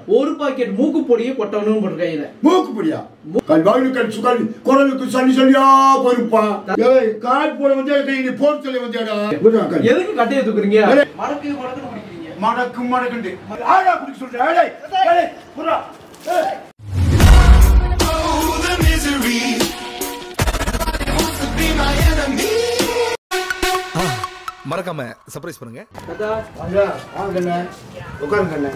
ஒரு பாக்கெட் மூக்கு பொடியை கொட்டணும் போட்டிருக்காங்க மூக்கு புரியா கல்வாயு கல் சுகல் குரலுக்கு சளி சளியா போயிருப்பா ஏய் கால் போட வந்து நீ போர் சொல்லி வந்தேடா புரியா கல் எதுக்கு கட்டையை தூக்குறீங்க ஏலே. மடக்கு மடக்கு குடிக்கிறீங்க மடக்கு மடக்குண்டு ஆடா குடிக்க சொல்றேன் ஏடே ஏடே புரா ஏய் மறக்காம சர்ப்ரைஸ் பண்ணுங்க தாத்தா வாங்க வாங்க கண்ணே உட்காருங்க கண்ணே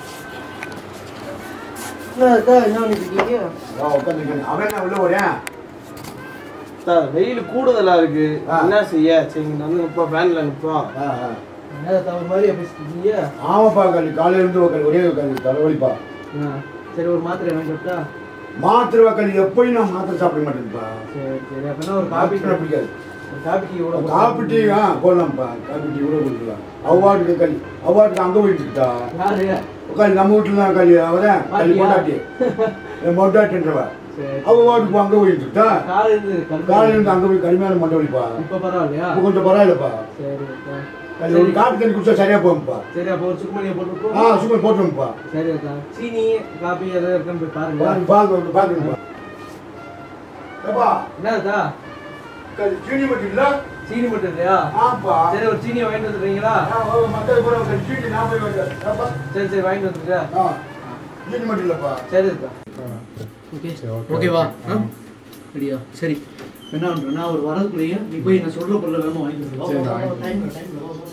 தாத்தா என்ன பண்ணிட்டு இருக்கீங்க வா உட்காருங்க கண்ணே அவன் என்ன உள்ள வரேன் வெயில் கூடுதலா இருக்கு ஆ. என்ன செய்ய சரி இங்க வந்து நிப்பா ஃபேன்ல நிப்பா ஆ, ஆ. என்ன தாத்தா ஒரு மாதிரியா பேசிட்டு இருக்கீங்க ஆமாப்பா கல் காலையில இருந்து உட்காந்து ஒரே உட்காந்து தலைவலிப்பா ஆ, சரி ஒரு மாத்திரை வாங்கி கொடுத்தா மாத்திரை கல் எப்பயும் நான் மாத்திரை சாப்பிட மாட்டேன்ப்பா சரி சரி அப்படின்னா ஒரு காபி மாத்திரை பிடிக்காது ஒரு காபி டீ கூட காப்பி டீ ஆ போடலாம்ப்பா காப்பி டீ கூட கொடுக்கலாம் அவ்வாட்டுக்கு கல் அவ்வாட்டுக்கு அங்கே போயிட்டுக்கிட்டா யாரு உட்காந்து நம்ம வீட்டில் தான் கல் அவரேன் கல் பாட்டியா? பொண்டாட்டி என் பொண்டாட்டின்றவ சரி அவ வாட்டுக்கு அங்கே போயிட்டுக்கிட்டா காலையில இருந்து கல் காலையில இருந்து அங்கே போய் கல்யாணம் மண்டை வலிப்பா இப்ப பரவாயில்லையா இப்போ கொஞ்சம் பரவாயில்லப்பா சரி அக்கா. கல் ஒரு காப்பி தண்ணி குடிச்சா சரியா போகும்ப்பா சரி அப்போ ஒரு சுக்குமணியை போட்டு ஆ சும்மா போட்டுரும்ப்பா சரி அக்கா சீனி காபி எதாவது இருக்கான்னு போய் பாருங்க பாருங்க பாருங்க பாருங்கப்பா ஏப்பா என்னதா கல் சீனி மட்டும் இல்லை சீனி மட்டும் இல்லையா ஆப்பா சரி ஒரு சீனியை வாங்கிட்டு வந்துடுறீங்களா மற்ற கூட கல் சீனி நான் போய் வாங்க ஏப்பா சரி சரி வாங்கிட்டு வந்துருக்கா ஆ சீனி மட்டும் இல்லைப்பா சரி இருக்கா ஓகே ஓகேவா ஆ ரெடியா சரி என்ன பண்றேன் நான் ஒரு வரதுக்குள்ளேயே நீ போய் நான் சொல்ற பொருளை வேணும் வாங்கிட்டு சரி, வந்துடு. வாங்கிட்டு time time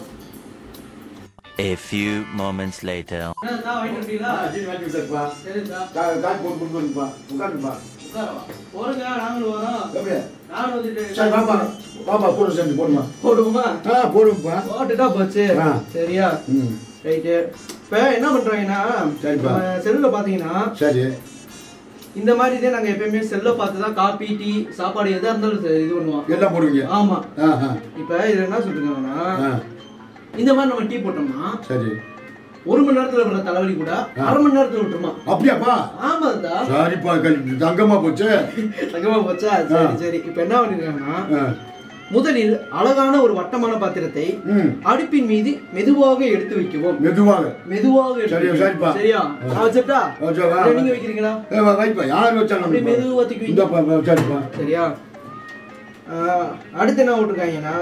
A few moments later. என்னதா வாங்கிட்டு வந்துட்டீங்களா சீனி வாங்கி விட்டுருப்பா சரிதா காய் போட்டு கொடுத்துருப்பா உட்காருப்பா உட்காரவா போறங்க நாங்களும் வரோம் எப்படி நானும் வந்துட்டு சரி பாப்பா பாப்பா கூட சேர்ந்து போடுமா போடுவோமா ஆ போடுங்கப்பா போட்டுட்டா போச்சு ஆ. சரியா ம் ரைட்டு இப்போ என்ன பண்றாங்கன்னா சரிப்பா. செல்லுல பாத்தீங்கன்னா சரி இந்த மாதிரி தான் நாங்க எப்பயுமே செல்ல பார்த்து தான் காபி டீ சாப்பாடு எதா இருந்தாலும் சரி, இது பண்ணுவோம் எல்லாம் போடுவீங்க ஆமா ஆ ஆ இப்ப இது என்ன சொல்றாங்கன்னா ஆ இந்த மாதிரி நம்ம டீ போட்டோம்னா சரி ஒரு மணி நேரத்துல வர தலைவலி கூட அரை மணி நேரத்துல விட்டுருமா அப்படியாப்பா ஆமா தான் சரிப்பா கல் தங்கமா போச்சு தங்கமா போச்சா சரி சரி இப்ப என்ன பண்ணிருக்காங்கன்னா ஆ. முதலில் அழகான ஒரு வட்டமான பாத்திரத்தை ம் அடுப்பின் மீது மெதுவாக எடுத்து வைக்கவும் மெதுவாக மெதுவாக எடுத்து சரியா, வைக்கவும். சரிப்பா. சரியா நான் வச்சுட்டா வச்சா வா. இல்ல நீங்க வைக்கிறீங்களா ஏ, வா, வைப்பா யார் வச்சாலும் அப்படியே மெதுவா தூக்கி வைங்க. இந்தப்பா வா, சரிப்பா சரியா ஆஹ், அடுத்து என்ன போட்டிருக்காங்கன்னா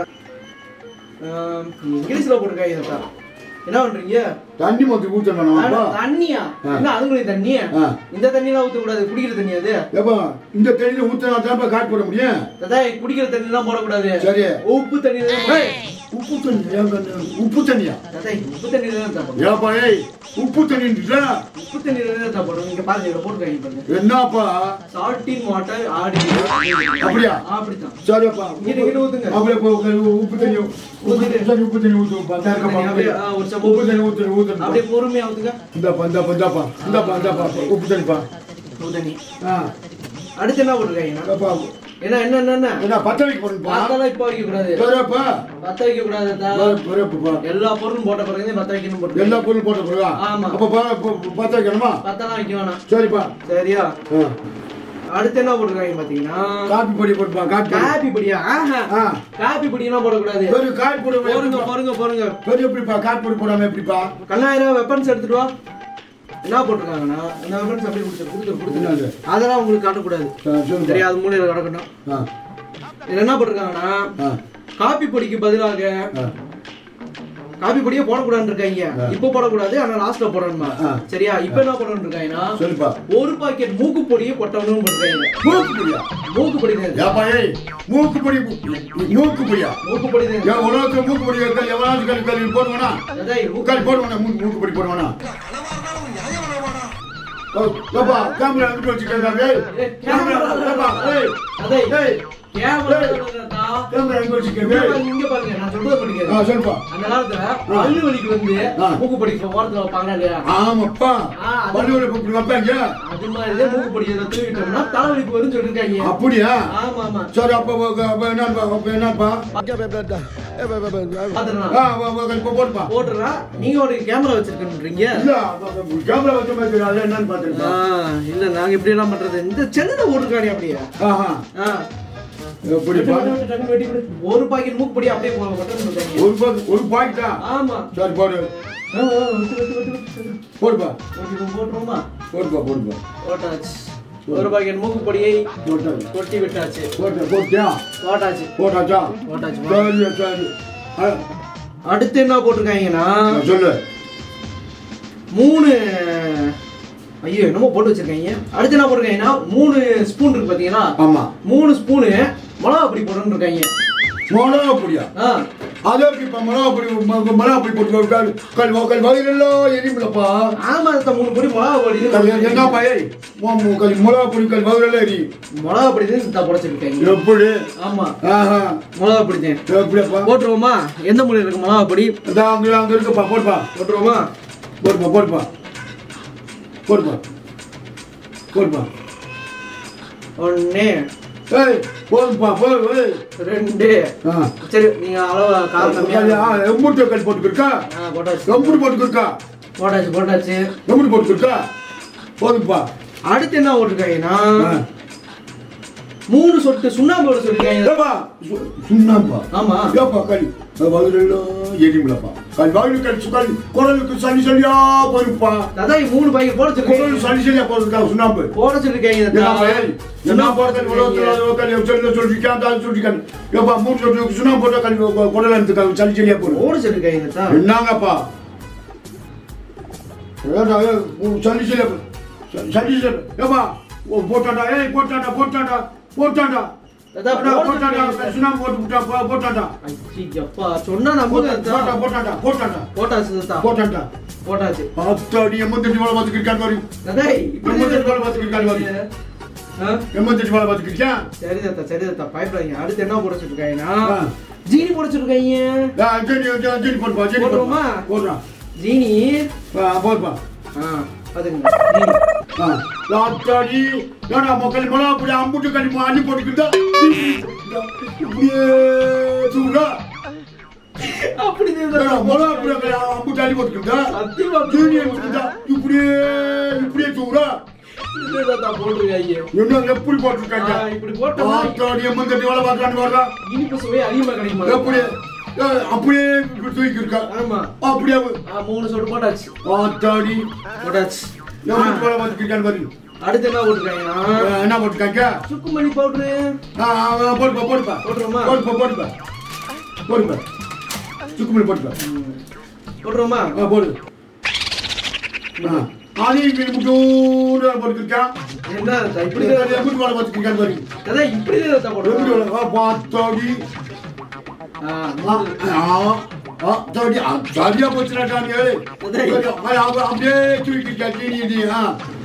ஆஹ், இங்கிலீஷ்ல போட்டிருக்காங்க இதப்பா. என்ன பண்றீங்க தண்ணி மொத்தி ஊற்றணும்ப்பா தண்ணியா ஆ. என்ன அதுங்களுக்கு தண்ணி ஆ. இந்த தண்ணியெல்லாம் ஊத்த கூடாது குடிக்கிற தண்ணி அது ஏப்பா இந்த தண்ணியில ஊற்றினா தான்ப்பா காட்டு போட முடியும் அதான் குடிக்கிற தண்ணி எல்லாம் போடக்கூடாது சரி உப்பு தண்ணி தான் ஏய், உப்பு தண்ணி ஏன் கண்ணு? உப்பு தண்ணியா அதான் உப்பு தண்ணி தான் சாப்பிடணும் ஏப்பா ஏய் உப்பு தண்ணின்றா உப்பு தண்ணி தான் சாப்பிடணும் இங்க பாருங்க இங்க போட்டுருக்காங்க பாருங்க என்னப்பா சால்ட்டின் வாட்டர் ஆடி அப்படியா? அப்படித்தான் சரிப்பா இங்கிட்டு இங்கிட்டு ஊத்துங்க அப்படியே போ, உப்பு உப்பு தண்ணி உப்பு சரி உப்பு தண்ணி ஊற்றுப்பா அப்படியே, ஆ, ஒரு சம்பு உப்பு தண்ணி ஊற்று ஊற்றுப்பா அப்படியே பொறுமையா ஊத்துங்க இந்தாப்பா இந்தாப்பா இந்தாப்பா இந்தாப்பா இந்தாப்பா உப்பு தண்ணிப்பா உப்பு தண்ணி ஆ அடுத்து என்ன போட்டிருக்காங்க ஏப்பா என்ன என்ன என்ன என்ன என்ன பத்த வைக்க போறேன்ப்பா பத்தெல்லாம் இப்ப வைக்க கூடாது சரிப்பா பத்த வைக்க கூடாது தா. வரப்பா எல்லா பொருளும் போட்ட பிறகு பத்த வைக்கணும் போட்டு எல்லா பொருளும் போட்ட பிறகா ஆமா. அப்ப பா- ப- ப- பத்த வைக்கணுமா பத்தெல்லாம் வைக்க வேணாம் சரிப்பா சரியா ஆ. அடுத்து என்ன போட்டிருக்காங்க பாத்தீங்கன்னா காப்பி பொடி போட்டுப்பா காப்பி பொடி காபி பொடியா ஆஹா ஆ காபி பொடியெல்லாம் போடக்கூடாது பெரிய காப்பி பொடி போருங்க போருங்க போருங்க பெரிய எப்படிப்பா காப்பி பொடி போடாம எப்படிப்பா கண்ணாயிரம் வெப்பன்ஸ் எடுத்துட்டு வா என்ன போட்டிருக்காங்கன்னா இந்த வெப்பன்ஸ் அப்படியே கொடுத்துரு கொடுத்துரு என்னது? கொடுத்துரு அதெல்லாம் உங்களுக்கு காட்டக்கூடாது ஆ, சொல்லுப்பா. சரியா அது மூலையில கிடக்கட்டும் ஆ இதுல என்ன போட்டிருக்காங்கன்னா ஆ காபி பொடிக்கு பதிலாக ஆ. காபி பொடியே போடக்கூடாதுன்னு இருக்காங்க ஆ. இப்ப போடக்கூடாது ஆனா லாஸ்ட்ல போடணுமா ஆ. சரியா இப்ப என்ன போடணும் இருக்காங்கன்னா சொல்லுப்பா ஒரு பாக்கெட் மூக்கு பொடியை கொட்டணும்னு போட்டிருக்காங்க மூக்கு பொடியா மூக்கு பொடி தான் இது. ஏப்பா ஏய் மூக்கு பொடி மூக்கு பொடியா மூக்கு பொடி தான் இது. என் உலகத்துல மூக்கு பொடி இருக்கா எவனாச்சும் கல்வி கல்வி போடுவானா அதான் இது மூக்கு- உட்காந்து போடுவானா மூக்கு மூக்கு பொடி போடுவானா ஏப்பா கேமரா எடுத்து வச்சுக்கிறேன் ஏய் ஏய், கேமரா ஏப்பா ஏய் அதான் ஏய் கேமரா ஏய். இல்லடா. கேமரா எடுத்து இங்க வச்சுக்கிறேன் பாருங்க, இங்க பாருங்க நான் சொல்றத ஆ படிக்கிறேன் சொல்லுப்பா அந்த காலத்துல பல்லு வலிக்கு வந்து ஆ. மூக்கு பொடி ஓரத்துல வைப்பாங்க இல்லையா ஆமாப்பா ஆ, அது- பள்ளியோட இப்படி வைப்பாங்க அது மாதிரிதான் மூக்கு பொடி இதை தூவிட்டோம்னா தலைவலிக்கு வரும்னு சொல்லிருக்காங்க அப்படியா ஆமா ஆமா சரி அப்ப அப்ப- அப்ப என்னப்பா அப்ப என்னப்பா பாத்துடலாம் ஆ வா, வா, இப்ப போடுப்பா போட்டுறா நீங்க ஒரு கேமரா வச்சிருக்கீங்க இல்ல கேமரா வச்ச மாதிரி அது என்னன்னு பாத்துருப்பா இல்ல நாங்க இப்படி எல்லாம் பண்றது இந்த செல்லுல போட்டுருக்கானே அப்படியே ஆஹா ஆ. எப்படிப்பா டக்குனு டக்குனு வெட்டி கொடு. ஒரு பாக்கெட் மூக்கு பொடி அப்படியே போ- கொட்டணும்னு இருக்காங்க. ஒரு பாக்கு ஒரு பாக்கெட்டா ஆமா சரி போடு ஆ, ஆ, விட்டு, விட்டு, விட்டு, விட்டு. போடுப்பா ஓகே, போட்டுருவோமா? போடுப்பா போடுப்பா போட்டாச்சு ஒரு பாக்கெட் மூக்கு பொடியை போட்டாங்க கொட்டி விட்டாச்சு போட்ட போட்டியா போட்டாச்சு போட்டாச்சா போட்டாச்சு சரி சரி ஆ, அடுத்து என்ன போட்டிருக்காங்கன்னா நான் சொல்லு மூணு ஐயோ என்னமோ போட்டு வச்சிருக்காங்க அடுத்து என்ன போட்டிருக்காங்கன்னா மூணு ஸ்பூன் இருக்கு பாத்தீங்களா ஆமா மூணு ஸ்பூனு மிளகா பொடி போட்டுன்னு இருக்காங்க மிளகா பொடியா ஆ அது எப்படி இப்ப மிளகா பொடி ம- மிளகா பொடி போட்டு கல் கல் கல் வயிறெல்லாம் எரியுமில்லப்பா ஆமா அத்தை மூணு பொடி மிளகா பொடி கல் என்ன பையன் கல் மிளகா பொடி கல் வயிறெல்லாம் எரியும் மிளகா பொடி தான் சித்தா புடைச்சிருக்காங்க எப்படி ஆமா ஆஹா மிளகா பொடி தான் எப்படியாப்பா போட்டுருவோமா எந்த மூலையில் இருக்கு மிளகா பொடி அதான் அங்க அங்க இருக்குப்பா போடுப்பா போட்டுருவோமா போடுப்பா போடுப்பா போடுப்பா போடுப்பா ஒன்று ஏய் போதுப்பா போது ஏய் ரெண்டு ஆ சரி நீங்க அளவு காரம் கம்மியா எம்பூட்டு கல் போட்டுக்கிருக்கா ஆ போட்டாச்சு எம்பூட்டு போட்டுக்கிருக்கா போட்டாச்சு போட்டாச்சு எம்பூட்டு போட்டுக்கிருக்கா போதுப்பா அடுத்து என்ன போட்டிருக்காங்கன்னா ஆ. மூணு சொட்டு சுண்ணாம்பு போட சொல்லிருக்காங்க ஏப்பா சு- சுண்ணாம்பா ஆமா ஏப்பா கல் வயிறெல்லாம் எரியுமில்லப்பா கல் வயிறு கல் சுக்கல் குரலுக்கு சளி சளியா போயிருப்பா அதான் மூணு பாக்கெட் போட குரல் சொல்லிருக்காங்க சளி சளியா போறதுக்கா சுண்ணாம்பு போட சொல்லிருக்காங்க என்ன தாத்தா. பையன்? என்ன சுண்ணாம்பு போட போறது உலகத்துல சொல்ல சொல்லிருக்கேன் அந்த சொல்லிருக்கேன் ஏப்பா மூணு சொட்டு சுண்ணாம்பு போட்டா கல் குடல இருந்து சளி சளியா போடும் போட சொல்லிருக்காங்க தாத்தா. என்னங்கப்பா ஏடா, ஏய், உன் சளி சளியா போ- ச- சளி சளி ஏப்பா ஓ, போட்டாண்டா ஏய் போட்டாண்டா போட்டாண்டா போட்டாண்டா தாத்தா, போட்டா, போட போட்டாண்டா சொல்லிருக்காங்க. சுண்ணாம்பு போட்டு விட்டா போ- போட்டாண்டா ஐயப்பா, சொன்னா நம்புங்க போட்டா தாத்தா. போட்டாண்டா போட்டாண்டா போட்டாச்சு தாத்தா. போட்டாண்டா போட்டாச்சு பத்தாடி எண்பத்தெட்டு வேலை பார்த்துக்கிட்டு வரும் தாத்தா, இப்படி எண்பத்தெட்டு வேலை பார்த்துக்கிட்டு வரும் ஆ? எண்பத்தெட்டு வேலை பார்த்துக்கிட்டியா சரி தாத்தா சரி தாத்தா பயப்படாதீங்க அடுத்து என்ன போட சொல்லிருக்காங்கன்னா ஆ. ஜீனி போட சொல்லிருக்காங்க ஜெனி ஜெனி போடுப்பா ஜெனி போடுவோமா? போடுப்பா போடுறான் ஜீனி போடுப்பா ஆ பாத்துங்க ஜீனி லாத்தாடி ஏடா மக்கள் மிளகா அப்படி அம்புட்டு கறி அள்ளி போட்டுக்கிட்டா இப்படியே சூடா அப்படி ஏடா மிளகா அப்படி அம்புட்டு அள்ளி போட்டுக்கிட்டா சத்தியமா ஜீனி எடுத்துக்கிட்டா இப்படியே இப்படியே சூடா தாத்தா போட்டிருக்காங்க என்ன எப்படி போட்டுருக்காங்க ஆ, இப்படி போட்டோம்னா லாத்தாடி எண்பத்தெட்டு வேலை பார்க்கலான்னு வரா இனிப்பு சுவை அதிகமா கிடைக்குமா எப்படி ஏய், அப்படியே இப்படி தூக்கி இருக்கா ஆமா அப்படியே ஆ, மூணு சொட்டு போட்டாச்சு ஆத்தாடி போட்டாச்சு எண்பத்து வேலை பார்த்துக்கிட்டான்னு பாரு அடுத்து என்ன போட்டிருக்காங்கன்னா என்ன போட்டுருக்காங்க சுக்குமணி பவுடரு ஆ, ஆ, போடுப்பா போடுப்பா போட்டுருவோமா? போடுப்பா போடுப்பா போடுப்பா சுக்குமணி போடுப்பா போட்டுருவோமா ஆ போடு ஆ அதையும் இப்படி முட்டூட போட்டுருக்கான் என்ன தாத்தா, இப்படி இப்படி எப்படி வேலை பார்த்துருக்கான்னு பாரு தாத்தா இப்படி தான் தாத்தா எப்படி போடுறோம் வேலை ஆ பாத்தாடி ஆ, ஆ மூணு. ஆ ஆ தாடி ஆ, சரியா போச்சுடா டானி ஏய் ஏய், அவ அப்படியே தூக்கிட்டா தீனி இது ஆ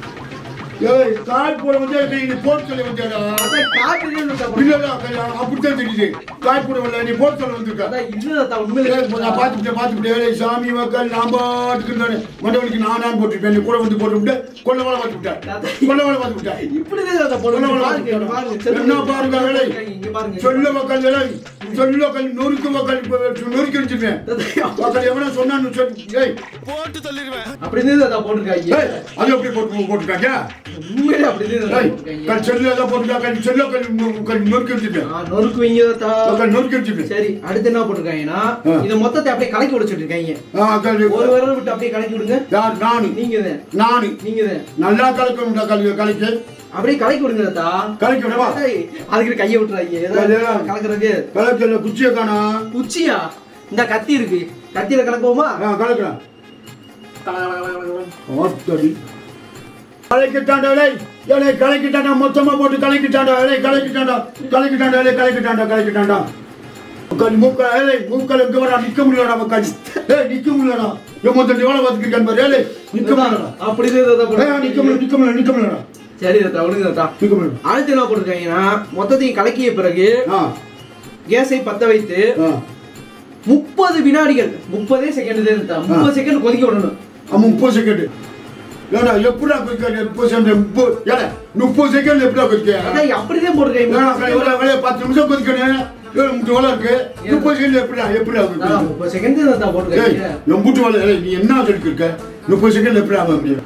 ஏய் காய் போட வந்து நீ போட்டு சொல்லி வந்தேடா தாத்தா, காப்பி தான் தாத்தா போடுறோம். இல்லடா கையா அப்படித்தான் தெரியுது காய் போட வரல நீ போட்டு சொல்ல வந்திருக்க தாத்தா, இது தாத்தா, உண்மையிலே ஏய், நான் பார்த்துக்கிட்டேன் பார்த்துக்கிட்டேன் ஏய், சாமி மக்கள் நான் பாட்டுக்கு நான் மண்டவனுக்கு நான் நான் போட்டுருப்பேன் நீ கூட வந்து போட்டு விட்டு கொல்ல வேலை பார்த்து விட்டேன் கொல்ல வேலை பார்த்து விட்டேன் இப்படி தான் தாத்தா போடுறோம். கொல்ல வேலை பாருங்க, பார்த்து பாருங்க. விட்டேன். என்ன பாருங்க வேலை இங்க பாருங்க. சொல்ல மக்கள் வேலை சொல்ல மக்கள் நொறுக்கு மக்கள் இப்ப நொறுக்கி வச்சிருப்பேன் தாத்தா, மக்கள் எவனா சொன்னான்னு சொல்லி ஏய் அப்படி தான் தாத்தா போட்டிருக்காங்க. ஏய், அது எப்படி போட்டு போட்டுருக்காங்க உண்மையிலே அப்படி தான் தாத்தா ஏய், போட்டிருக்காங்க. கல் செல்ல தான் போட்டுருக்காங்க கல் செல்ல கல் நொ- கல் நொறுக்கி வச்சிருக்கேன் ஆ, நொறுக்குவீங்க தாத்தா. மக்கள் நொறுக்கி வச்சிருக்கேன் சரி அடுத்து என்ன போட்டிருக்காங்கன்னா ஆ. இத மொத்தத்தை அப்படியே கலக்கி விடிச்சிட்டு இருக்காங்க ஆ, கல் ஒரு விரல் விட்டு அப்படியே கலக்கி விடுங்க யார் நானு நீங்க தான் நானு நீங்க தான் நல்லா கலக்கணும்டா கல் கலைக்கு அப்படியே கலக்கி விடுங்க தாத்தா கலக்கி விடவா ஏய், அதுக்கு கையை விட்டுறாங்க ஏதாவது அதேதான். கலக்குறதுக்கு கலக்கல குச்சியை காணா குச்சியா இந்த கத்தி இருக்கு கத்தியில கலக்குவோமா ஆ கலக்குறேன் கல, கல, கல, கல, கல. ஆத்தடி கலக்கிட்டாண்டா டேய் ஏலே கலக்கிட்டாண்டா மொத்தமா போட்டு கலக்கிட்டாண்டா ஏலே கலக்கிட்டாண்டா கலக்கிட்டாண்டா ஏலே கலக்கிட்டாண்டா கலக்கிட்டாண்டா உட்காந்து மூக்க ஏலே மூக்கல இங்க வரா நிக்க முடியலடா உட்காந்து ஏய் நிக்க முடியலடா எம்மத்தடி வேலை பார்த்துக்கிட்டான் பாரு ஏலே நிக்க முடியலடா அப்படிதான் தாத்தா ஏய் நிக்க போட்டிருக்காங்க. முடியல நிக்க முடியல நிக்க முடியலடா சரி தாத்தா விடுங்க தாத்தா நிக்க முடியல அடுத்து என்ன போட்டிருக்காங்கன்னா மொத்தத்தையும் கலக்கிய பிறகு ஆ கேஸை பத்த வைத்து ஆ முப்பது வினாடிகள் முப்பதே செகண்ட் தான் தாத்தா முப்பது செகண்ட் கொதிக்க விடணும் ஆமா முப்பது செகண்ட் ஏடா எப்படா குதிக்க முப்பது செகண்ட் முப்பது ஏடா முப்பது செகண்ட் எப்படா குதிக்க அதான் அப்படிதான் ஏடா, போட்டிருக்காங்க வேலை, வேலை, பத்து நிமிஷம் கொதிக்கணும் ஏழு முட்டு வேலை இருக்கு முப்பது செகண்ட் எப்படா எப்படா தாத்தா, குதிக்க? முப்பது செகண்ட் தான் தாத்தா ஏய் போட்டிருக்காங்க எம்புட்டு வேலை ஏய், நீ என்ன சொல்லிட்டு இருக்க முப்பது செகண்ட் எப்படி ஆக முடியும்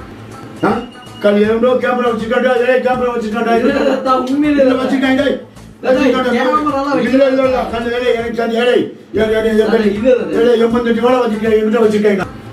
ஆ? கால் எவ்வளோ கேமரா வச்சுட்டாண்டா ஏய் கேமரா வச்சுட்டாண்டா இல்ல, தாத்தா, உண்மையிலே இல்ல தாத்தா. வச்சுட்டாங்க டேய். தாத்தா, வச்சுட்டாண்டா. கேமராலாம் வைக்கல. இல்ல இல்ல இல்ல கல் ஏய் எனக்கு கல் ஏய் ஏய் ஏய் ஏய் தாத்தா, இது தாத்தா. ஏய் எண்பத்தெட்டு வேலை வச்சுருக்கேன் என்கிட்ட வச்சுருக்கேன்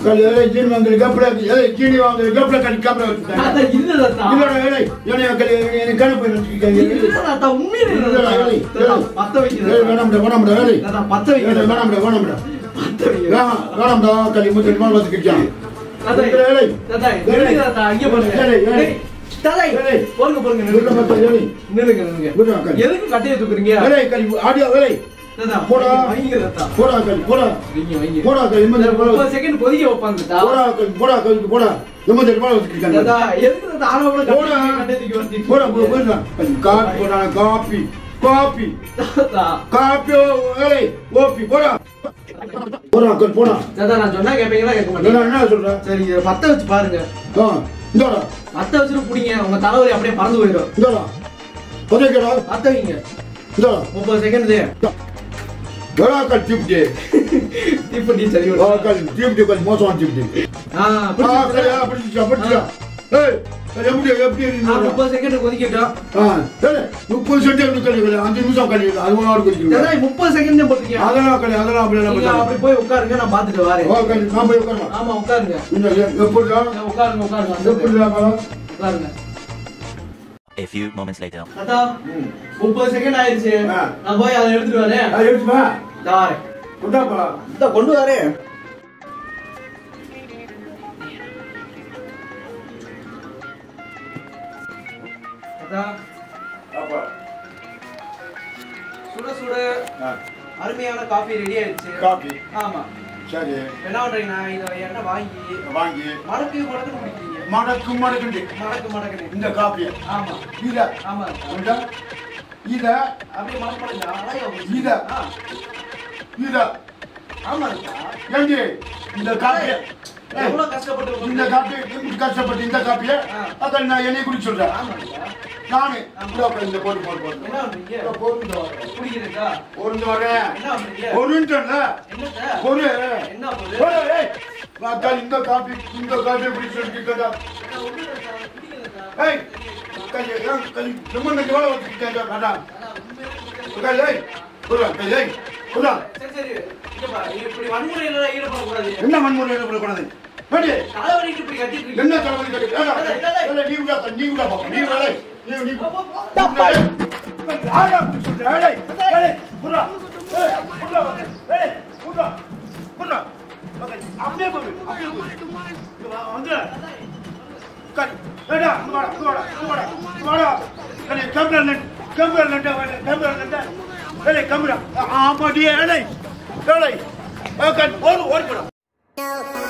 கல் ஏழை ஜீனி வாங்குற கப்பல ஏழை ஜீனி வாங்குற கப்பல கல் கப்பல வச்சுட்டாங்க தாத்தா இல்ல தாத்தா இல்லடா ஏழை என்னைய கல் எனக்கு கணப்பு வச்சுருக்காங்க இல்ல தாத்தா உண்மையிலே இல்ல இல்லடா, தாத்தா. ஏய், தாத்தா, ஏய். பத்த வைக்கிறேன் ஏழை வேணாம்டா வேணாம்டா ஏழை தாத்தா பத்த ஏழை வைக்கிறேன் வேணாம்டா வேணாம்டா பத்த வைக்கிறேன் வேணாம் வேணாம்டா கல் முத்து மால் வச்சுக்கிட்டான் தாத்தா ஏழை தாத்தா நில்லுங்க தாத்தா அங்கே பாருங்க ஏய், ஏய். ஏய், தாத்தா ஏய். பொறுங்க பொறுங்க விடுற நில்லுங்க மத்த ஏழை நில்லுங்க நில்லுங்க விடுறா கல் எதுக்கு கட்டையை தூக்குறீங்க ஏழை கல் ஆடியோ ஏழை தாத்தா போடா. வைங்க தாத்தா போடா கல் போடா வைங்க வைங்க போடா கல் இம்மதி முப்பது செகண்ட் கொதிக்க வைப்பாங்க தாத்தா போடா கல் போடா கல் போடா இம்மதி மால் வச்சுக்கிட்டாங்க தாத்தா எதுக்கு தாத்தா ஆளோட போடா. கட்டையை தூக்கி வச்சிட்டு போடா போ போடா காப்பி போடா காப்பி காப்பி தாத்தா காப்பி ஏய் ஓபி போடா போடா கல் போடா தாத்தா நான் சொன்னா கேட்பீங்களா கேட்க என்ன மாட்டீங்க என்ன சொல்ற சரி இதை பத்த வச்சு பாருங்க ஆ இந்தாடா பத்த வச்சுட்டு பிடிங்க உங்க தலைவலி அப்படியே பறந்து போயிடும் இந்தாடா பதேக்கடா பத்த வைங்க இந்தாடா முப்பது செகண்ட் எடா கல் டிப்டி தீப்பெட்டி சரி ஆ கல் டிப்டி கல் மோசமான டிப்டி ஆ ஆ பிடிச்சு கல் ஆ பிடிச்சா பிடிச்சா ஏய் கல் எப்படி எப்படி ஆ, இருந்தா முப்பது செகண்ட் கொதிக்கட்டும் ஆ ஏய் முப்பது சென்ட் கல் கல் அஞ்சு நிமிஷம் கல் அது ஒரு ஆறு குடிக்கணும் தாத்தா முப்பது செகண்ட் தான் போட்டுருக்கீங்க அதெல்லாம் கல் அதெல்லாம் அப்படி நீங்க எல்லாம் அப்படி போய் உட்காருங்க நான் பாத்துட்டு வரேன் ஓ கல் நான் போய் உட்காரலாம் ஆமா உட்காருங்க இந்த எப்படிடா நான் உட்காருங்க உட்காருங்க வந்துடுறேன். எப்படிடா கலம் உட்காருங்க A few moments later. தாத்தா முப்பது செகண்ட் ஆயிருச்சு ஆ. நான் போய் அதை எடுத்துட்டு வரேன் அது எடுத்து வா இதோ வரேன் கொண்டாப்பா இதோ கொண்டு வரேன் தாத்தா அப்பா சுட சுட ஆ அருமையான காஃபி ரெடி ஆயிடுச்சு காப்பி ஆமா சரி என்ன பண்றீங்க நான் இதை என்ன வாங்கி வாங்கி மடக்கு மடக்குன்னு குடிக்கிறீங்க மடக்கு மடக்குண்டு மடக்கு மடக்குன்னு இந்த காப்பியை ஆமா இத ஆமா உண்டா இத அப்படியே மடக்கு மடக்கு அழகா குடிச்சு. இத. ஆ, இத ஆமா ஏண்டி இந்த காப்பியை எவ்வளவு கஷ்டப்பட்டு இந்த காப்பியை எப்படி கஷ்டப்பட்டு இந்த காப்பியை ஆ. அதான் நான் என்னை குடிச்சு சொல்றேன் ஆமாங்கய்யா. நானு இந்த உட்காரு, இந்த போடு போடு போடு என்ன பண்றீங்க இந்த பொருந்து வரேன் குடிக்கிறீங்களா பொருந்து வரேன் என்ன பண்றீங்க பொருந்துட்டல என்னத்த பொரு என்ன பொருள் பொரு ஏய் நான் இந்த காப்பி இந்த காப்பியை குடிச்சு சொல்லிட்டு நான் ஒண்ணும் இல்ல சார், குடிக்கிறேன் சார். ஏய் கை ஏன் கை ரொம்ப நெஞ்சு வேலை வச்சுக்கிட்டேன் வேண்டாம் அதான் உண்மையிலே குடிக்கிறேன். கை ஏய் புறா கை ஏய் புறா சரி சரி இங்க பாரு, இப்படி வன்முறையில ஈடுபடக்கூடாது என்ன வன்முறை ஈடுபடக்கூடாது வேண்டி தலைவலிக்கு இப்படி கட்டிட்டு இருக்கீங்க. என்ன தலைவலி கட்டி வேண்டாம் ஏய், நீ விடா நீ விடா பாப்பா நீ விடா ஏய், நீ நீ போ, போ, போ. ஆடா சொல்றேன் ஏய் ஏய் புறா ஏய் புறா ஏய் புறா புறா அப்படியே போடு அப்படியே போடு இங்க வா, வந்து கட் ஏடா இங்க வாடா இங்க வாடா இங்க வாடா இங்க வாடா கனி கேமரா லென்ட் கேமரா லென்ட் கேமரா லென்ட் ஏய் கேமரா ஆமாடி ஏய் ஏய் ஏய் கட் ஓடு ஓடி போடா No.